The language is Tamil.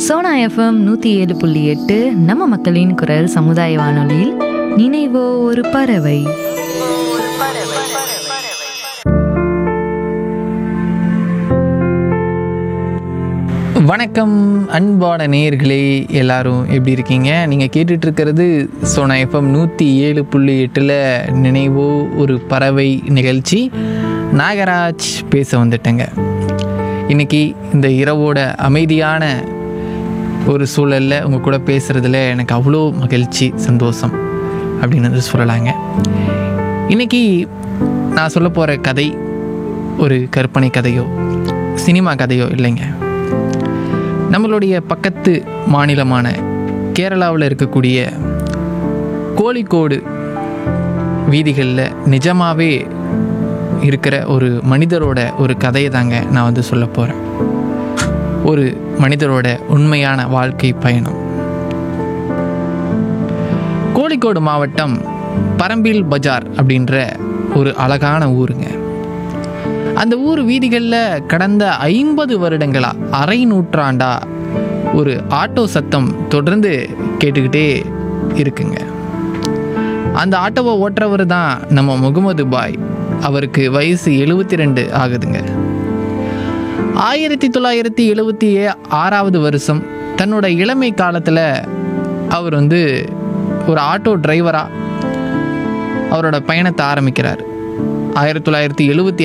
சோனா எஃப்எம் நூற்றி ஏழு புள்ளி எட்டு நம்ம மக்களின் குரல் சமுதாய வானொலியில் நினைவோ ஒரு பறவை வணக்கம் அன்பான நேயர்களே எல்லாரும் எப்படி இருக்கீங்க நீங்கள் கேட்டுட்டு இருக்கிறது சோனா எஃப்எம் நூற்றி ஏழு புள்ளி எட்டில் நினைவோ ஒரு பறவை நிகழ்ச்சி நாகராஜ் பேச வந்துட்டேங்க இன்னைக்கு இந்த இரவோட அமைதியான ஒரு சூழலில் உங்கள் கூட பேசுகிறதுல எனக்கு அவ்வளோ மகிழ்ச்சி சந்தோஷம் அப்படின்னு வந்து சொல்லலாங்க இன்னைக்கு நான் சொல்ல போகிற கதை ஒரு கற்பனை கதையோ சினிமா கதையோ இல்லைங்க நம்மளுடைய பக்கத்து மாநிலமான கேரளாவில் இருக்கக்கூடிய கோழிக்கோடு வீதிகளில் நிஜமாவே இருக்கிற ஒரு மனிதரோட ஒரு கதையை தாங்க நான் வந்து சொல்ல போகிறேன் ஒரு மனிதரோட உண்மையான வாழ்க்கை பயணம் கோழிக்கோடு மாவட்டம் பரம்பில் பஜார் அப்படின்ற ஒரு அழகான ஊருங்க அந்த ஊர் வீதிகளில் கடந்த ஐம்பது வருடங்களா அரை நூற்றாண்டா ஒரு ஆட்டோ சத்தம் தொடர்ந்து கேட்டுக்கிட்டே இருக்குங்க அந்த ஆட்டோவை ஓட்டுறவர் தான் நம்ம முகமது பாய் அவருக்கு வயசு எழுபத்தி ரெண்டு ஆகுதுங்க ஆயிரத்தி தொள்ளாயிரத்தி எழுபத்தி ஆறாவது வருஷம் தன்னோட இளமை காலத்தில் அவர் வந்து ஒரு ஆட்டோ டிரைவராக அவரோட பயணத்தை ஆரம்பிக்கிறார் ஆயிரத்தி தொள்ளாயிரத்தி எழுபத்தி